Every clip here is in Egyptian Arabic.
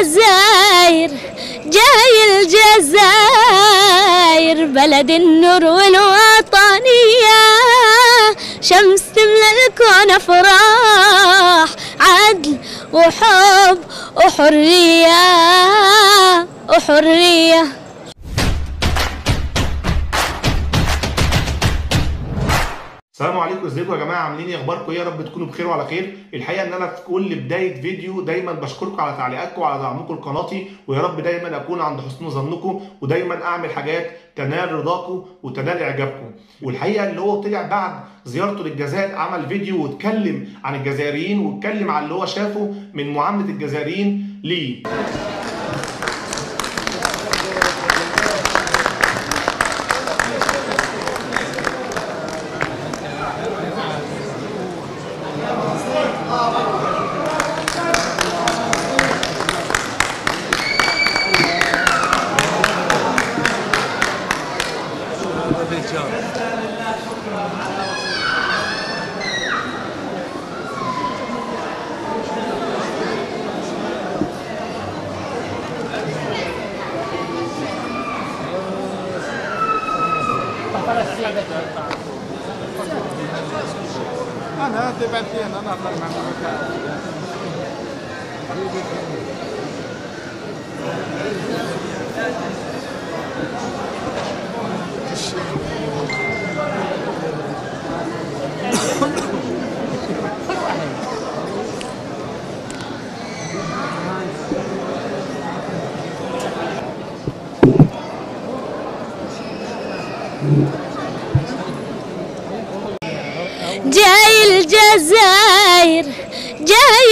الجزائر جاي الجزائر بلد النور والوطنية شمس تملى الكون افراح عدل وحب وحرية وحرية السلام عليكم ازيكم يا جماعه عاملين ايه اخباركم ايه يا رب تكونوا بخير وعلى خير الحقيقه ان انا في كل بدايه فيديو دايما بشكركم على تعليقاتكم وعلى دعمكم لقناتي ويا رب دايما اكون عند حسن ظنكم ودايما اعمل حاجات تنال رضاكم وتنال اعجابكم والحقيقه اللي هو طلع بعد زيارته للجزائر عمل فيديو واتكلم عن الجزائريين واتكلم عن اللي هو شافه من معامله الجزائريين ليه انا تبعت لي انا نهضر مع المكان جاي الجزائر جاي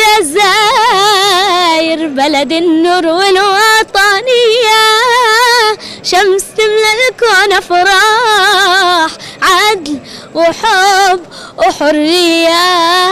الجزائر بلد النور والوطنية شمس تملى الكون افراح عدل وحب وحرية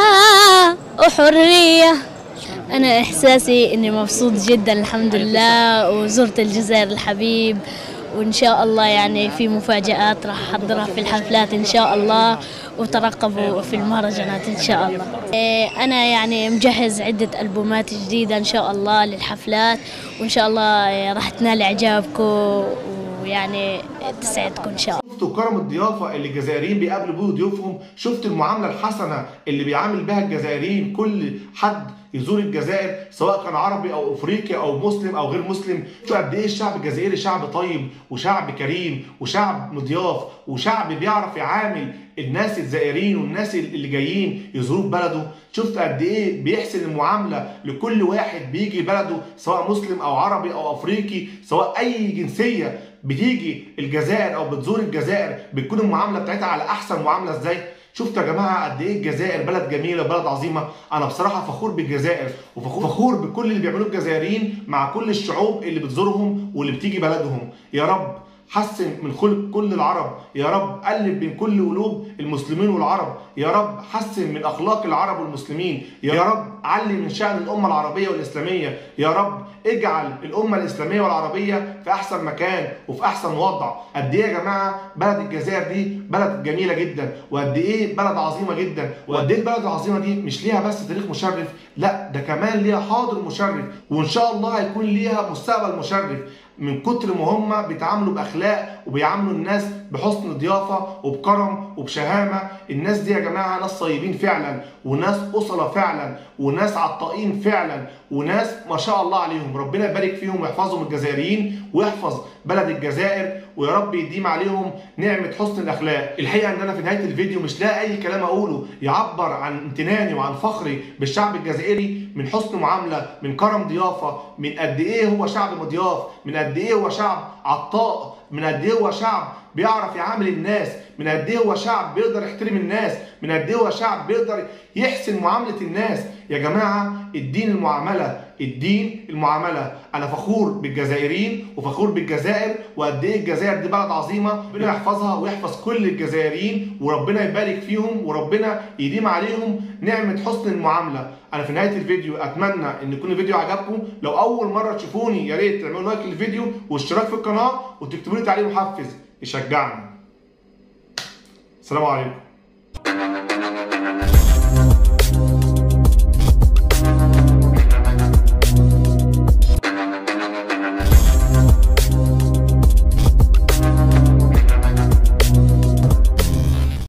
وحرية أنا إحساسي إني مبسوط جدا الحمد لله وزرت الجزائر الحبيب وإن شاء الله يعني في مفاجآت راح أحضرها في الحفلات إن شاء الله وترقبوا في المهرجانات إن شاء الله إيه، أنا يعني مجهز عدة ألبومات جديدة إن شاء الله للحفلات وإن شاء الله إيه، راح تنال إعجابكم ويعني تسعدكم إن شاء الله شفتوا كرم الضيافه اللي الجزائريين بيقابلوا بيه ضيوفهم شفت المعامله الحسنه اللي بيعامل بها الجزائريين كل حد يزور الجزائر سواء كان عربي او افريقي او مسلم او غير مسلم شو قد ايه الشعب الجزائري شعب طيب وشعب كريم وشعب مضياف وشعب بيعرف يعامل الناس الزائرين والناس اللي جايين يزوروا بلده شفت قد ايه بيحسن المعامله لكل واحد بيجي بلده سواء مسلم او عربي او افريقي سواء اي جنسيه بتيجي الجزائر او بتزور الجزائر بتكون المعامله بتاعتها على احسن معامله ازاي شفت يا جماعه قد ايه الجزائر بلد جميله بلد عظيمه انا بصراحه فخور بالجزائر وفخور فخور بكل اللي بيعملوه الجزائريين مع كل الشعوب اللي بتزورهم واللي بتيجي بلدهم يا رب حسن من خلق كل العرب يا رب قلب بين كل قلوب المسلمين والعرب يا رب حسن من اخلاق العرب والمسلمين يا رب علي من شأن الامه العربيه والاسلاميه يا رب اجعل الامه الاسلاميه والعربيه في احسن مكان وفي احسن وضع قد ايه يا جماعه بلد الجزائر دي بلد جميله جدا وقد ايه بلد عظيمه جدا وقد ايه البلد العظيمه دي مش ليها بس تاريخ مشرف لا ده كمان ليها حاضر مشرف وان شاء الله هيكون ليها مستقبل مشرف من كتر ما هم بيتعاملوا باخلاق وبيعاملوا الناس بحسن ضيافه وبكرم وبشهامه الناس دي يا جماعه ناس طيبين فعلا وناس اصله فعلا وناس عطائين فعلا وناس ما شاء الله عليهم ربنا يبارك فيهم ويحفظهم الجزائريين ويحفظ بلد الجزائر ويا رب يديم عليهم نعمه حسن الاخلاق الحقيقه ان انا في نهايه الفيديو مش لاقي اي كلام اقوله يعبر عن امتناني وعن فخري بالشعب الجزائري من حسن معامله من كرم ضيافه من قد ايه هو شعب مضياف من قد ايه هو شعب عطاء من قد ايه هو شعب بيعرف يعامل الناس من قد ايه هو شعب بيقدر يحترم الناس من قد ايه هو شعب بيقدر يحسن معامله الناس يا جماعه الدين المعامله الدين المعامله انا فخور بالجزائريين وفخور بالجزائر وقد ايه الجزائر دي بلد عظيمه ربنا يحفظها ويحفظ كل الجزائريين وربنا يبارك فيهم وربنا يديم عليهم نعمه حسن المعامله انا في نهايه الفيديو اتمنى ان يكون الفيديو عجبكم لو اول مره تشوفوني يا ريت تعملوا لايك للفيديو واشتراك في القناه وتكتبوا لي تعليق محفز يشجعني السلام عليكم